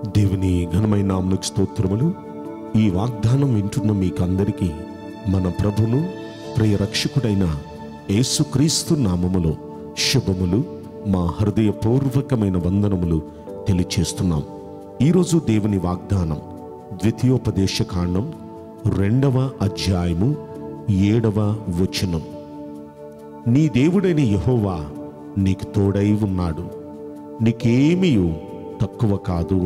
దేవుని ఘనమైన నామలకు స్తోత్రములు ఈ వాగ్దానం వింటున్న మీకందరికీ మన ప్రభును ప్రియ రక్షకుడైన యేసుక్రీస్తు నామములో శుభములు మా హృదయపూర్వకమైన వందనములు తెలియచేస్తున్నాం ఈరోజు దేవుని వాగ్దానం ద్వితీయోపదేశ కాండం రెండవ అధ్యాయము ఏడవ వచనం నీ దేవుడైన యెహోవా నీకు తోడై ఉన్నాడు నీకేమీ తక్కువ కాదు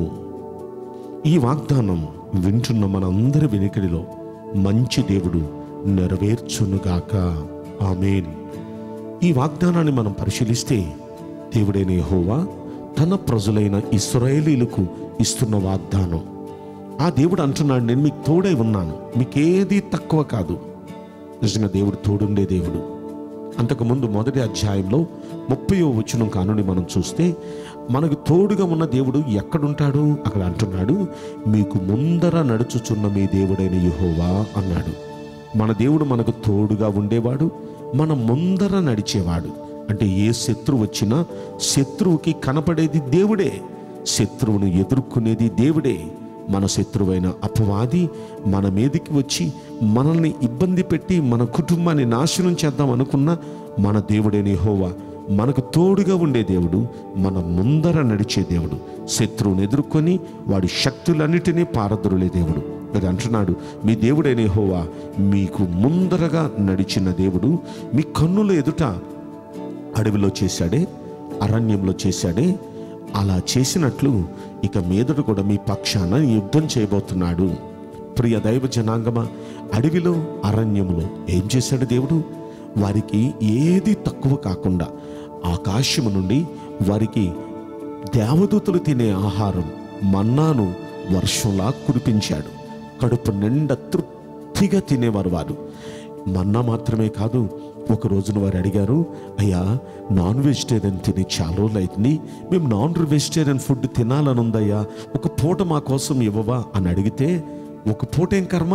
ఈ వాగ్దానం వింటున్న మనందరి వెనుకడిలో మంచి దేవుడు నెరవేర్చునుగాక ఆమెన్ ఈ వాగ్దానాన్ని మనం పరిశీలిస్తే దేవుడైన యెహోవా తన ప్రజలైన ఇస్రాయేలీలకు ఇస్తున్న వాగ్దానం ఆ దేవుడు అంటున్నాడు నేను మీకు తోడై ఉన్నాను మీకేది తక్కువ కాదు నిజంగా దేవుడు తోడుండే దేవుడు అంతకుముందు మొదటి అధ్యాయంలో ముప్పయో వచనం కానుని మనం చూస్తే మనకు తోడుగా ఉన్న దేవుడు ఎక్కడుంటాడు అక్కడ అంటున్నాడు మీకు ముందర నడుచుచున్న మీ దేవుడైన యెహోవా అన్నాడు మన దేవుడు మనకు తోడుగా ఉండేవాడు మన ముందర నడిచేవాడు అంటే ఏ శత్రువు వచ్చినా శత్రువుకి కనపడేది దేవుడే శత్రువును ఎదుర్కొనేది దేవుడే మన శత్రువైన అపవాది మన మీదికి వచ్చి మనల్ని ఇబ్బంది పెట్టి మన కుటుంబాన్ని నాశనం చేద్దాం అనుకున్న మన దేవుడైన యెహోవా మనకు తోడుగా ఉండే దేవుడు మన ముందర నడిచే దేవుడు శత్రువుని ఎదుర్కొని వాడి శక్తులన్నిటినీ పారదొరలే దేవుడు అది అంటున్నాడు మీ దేవుడైన యెహోవా మీకు ముందరగా నడిచిన దేవుడు మీ కన్నుల ఎదుట అడవిలో చేశాడే అరణ్యంలో చేశాడే అలా చేసినట్లు ఇక మీదట కూడా మీ పక్షాన యుద్ధం చేయబోతున్నాడు ప్రియ దైవ జనాంగమ అడవిలో అరణ్యములో ఏం చేశాడు దేవుడు వారికి ఏది తక్కువ కాకుండా ఆకాశము నుండి వారికి దేవదూతలు తినే ఆహారం మన్నాను వర్షంలా కురిపించాడు కడుపు నిండా తృప్తిగా తినేవారు వారు మన్నా మాత్రమే కాదు ఒక రోజున వారు అడిగారు అయ్యా నాన్ వెజిటేరియన్ తిని చాలా రోజులు అవుతుంది మేము నాన్ వెజిటేరియన్ ఫుడ్ తినాలని ఉందయ్యా ఒక పూట మా కోసం ఇవ్వవా అని అడిగితే ఒక పూట ఏం కర్మ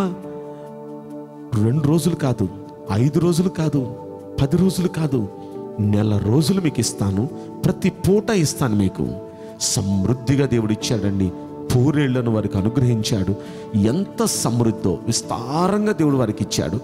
రెండు రోజులు కాదు ఐదు రోజులు కాదు పది రోజులు కాదు నెల రోజులు మీకు ఇస్తాను ప్రతి పూట ఇస్తాను మీకు సమృద్ధిగా దేవుడు ఇచ్చాడండి పూరేళ్లను వారికి అనుగ్రహించాడు ఎంత సమృద్ధో విస్తారంగా దేవుడు వారికి ఇచ్చాడు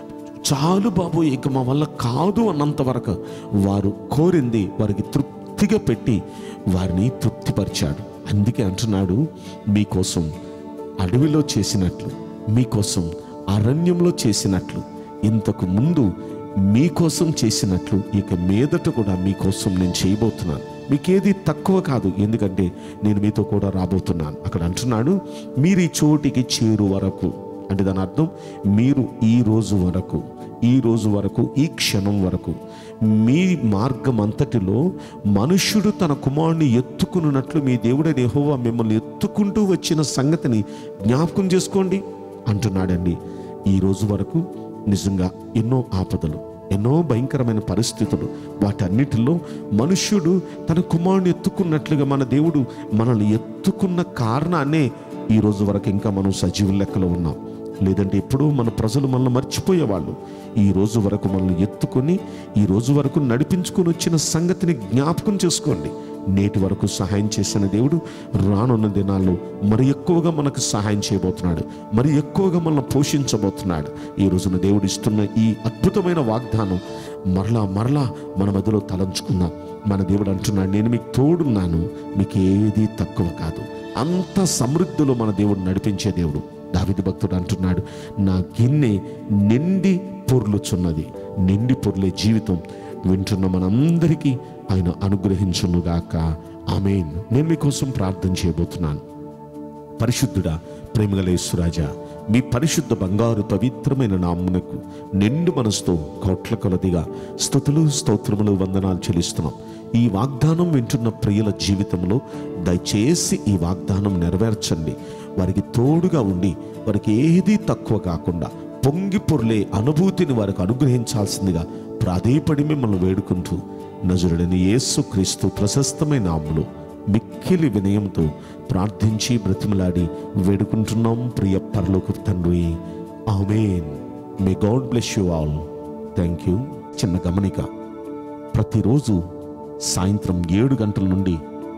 చాలు బాబు ఇక మా వల్ల కాదు అన్నంత వరకు వారు కోరింది వారికి తృప్తిగా పెట్టి వారిని తృప్తిపరిచాడు అందుకే అంటున్నాడు మీకోసం అడవిలో చేసినట్లు మీకోసం అరణ్యంలో చేసినట్లు ఇంతకు ముందు మీకోసం చేసినట్లు ఇక మీదట కూడా మీకోసం నేను చేయబోతున్నాను మీకేది తక్కువ కాదు ఎందుకంటే నేను మీతో కూడా రాబోతున్నాను అక్కడ అంటున్నాడు మీరు ఈ చోటికి చేరు వరకు అంటే దాని అర్థం మీరు ఈ రోజు వరకు ఈ రోజు వరకు ఈ క్షణం వరకు మీ మార్గం అంతటిలో మనుష్యుడు తన కుమారుని ఎత్తుకున్నట్లు మీ దేవుడైన యెహోవా మిమ్మల్ని ఎత్తుకుంటూ వచ్చిన సంగతిని జ్ఞాపకం చేసుకోండి అంటున్నాడండి ఈ రోజు వరకు నిజంగా ఎన్నో ఆపదలు ఎన్నో భయంకరమైన పరిస్థితులు వాటన్నిటిలో మనుష్యుడు తన కుమారుని ఎత్తుకున్నట్లుగా మన దేవుడు మనల్ని ఎత్తుకున్న కారణాన్నే ఈ రోజు వరకు ఇంకా మనం సజీవుల లెక్కలో ఉన్నాం లేదంటే ఎప్పుడూ మన ప్రజలు మనల్ని మర్చిపోయేవాళ్ళు ఈ రోజు వరకు మనల్ని ఎత్తుకొని ఈ రోజు వరకు నడిపించుకొని వచ్చిన సంగతిని జ్ఞాపకం చేసుకోండి నేటి వరకు సహాయం చేసిన దేవుడు రానున్న దినాల్లో మరి ఎక్కువగా మనకు సహాయం చేయబోతున్నాడు మరి ఎక్కువగా మనల్ని పోషించబోతున్నాడు ఈ రోజున దేవుడు ఇస్తున్న ఈ అద్భుతమైన వాగ్దానం మరలా మరలా మన మధ్యలో తలంచుకుందాం మన దేవుడు అంటున్నాడు నేను మీకు తోడున్నాను మీకు ఏది తక్కువ కాదు అంత సమృద్ధిలో మన దేవుడు నడిపించే దేవుడు దావిది భక్తుడు అంటున్నాడు నా గిన్నె నిండి పొర్లుచున్నది నిండి పొర్లే జీవితం వింటున్న మనందరికీ ఆయన అనుగ్రహించునుగాక ఆమెన్ నేను మీకోసం ప్రార్థన చేయబోతున్నాను పరిశుద్ధుడా ప్రేమగలేశ్వరాజా మీ పరిశుద్ధ బంగారు పవిత్రమైన నామునకు నిండు మనసుతో కోట్ల కొలదిగా స్థుతులు స్తోత్రములు వందనాలు చెల్లిస్తున్నాం ఈ వాగ్దానం వింటున్న ప్రియుల జీవితంలో దయచేసి ఈ వాగ్దానం నెరవేర్చండి వారికి తోడుగా ఉండి వారికి ఏదీ తక్కువ కాకుండా పొంగి పొర్లే అనుభూతిని వారికి అనుగ్రహించాల్సిందిగా ప్రాధేయపడి మిమ్మల్ని వేడుకుంటూ నజరుడని యేసు క్రీస్తు ప్రశస్తమైన నామములో మిక్కిలి వినయంతో ప్రార్థించి బ్రతిమలాడి వేడుకుంటున్నాం ప్రియ పరలోక తండ్రి amen may God bless you all thank you చిన్న గమనిక ప్రతిరోజు సాయంత్రం ఏడు గంటల నుండి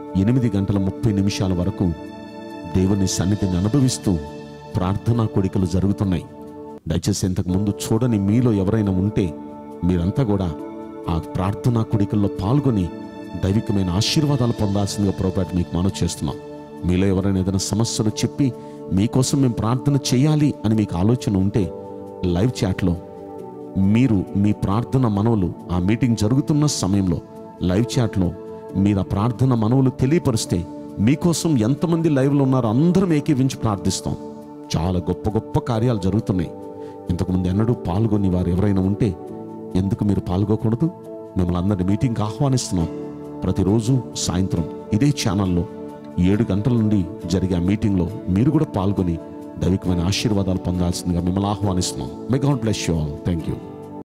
ఎనిమిది గంటల ముప్పై నిమిషాల వరకు దేవుని సన్నిధిని అనుభవిస్తూ ప్రార్థనా కోడికలు జరుగుతున్నాయి దయచేసి ఇంతకు ముందు చూడని మీలో ఎవరైనా ఉంటే మీరంతా కూడా ఆ ప్రార్థనా కోడికల్లో పాల్గొని దైవికమైన ఆశీర్వాదాలు పొందాల్సిందిగా ప్రోగ్రాట్ మీకు మనవి చేస్తున్నాం మీలో ఎవరైనా ఏదైనా సమస్యలు చెప్పి మీకోసం మేము ప్రార్థన చేయాలి అని మీకు ఆలోచన ఉంటే లైవ్ చాట్లో మీరు మీ ప్రార్థన మనవులు ఆ మీటింగ్ జరుగుతున్న సమయంలో లైవ్ చాట్లో మీరు ఆ ప్రార్థన మనవులు తెలియపరిస్తే మీకోసం ఎంతమంది లైవ్లో ఉన్నారో అందరం ఏకీవించి ప్రార్థిస్తాం చాలా గొప్ప గొప్ప కార్యాలు జరుగుతున్నాయి ఇంతకుముందు ఎన్నడూ పాల్గొని వారు ఎవరైనా ఉంటే ఎందుకు మీరు పాల్గొకూడదు మిమ్మల్ని అందరిని మీటింగ్కి ఆహ్వానిస్తున్నాం ప్రతిరోజు సాయంత్రం ఇదే ఛానల్లో ఏడు గంటల నుండి జరిగే ఆ మీటింగ్లో మీరు కూడా పాల్గొని దైవికమైన ఆశీర్వాదాలు పొందాల్సిందిగా మిమ్మల్ని ఆహ్వానిస్తున్నాం may God bless you all thank you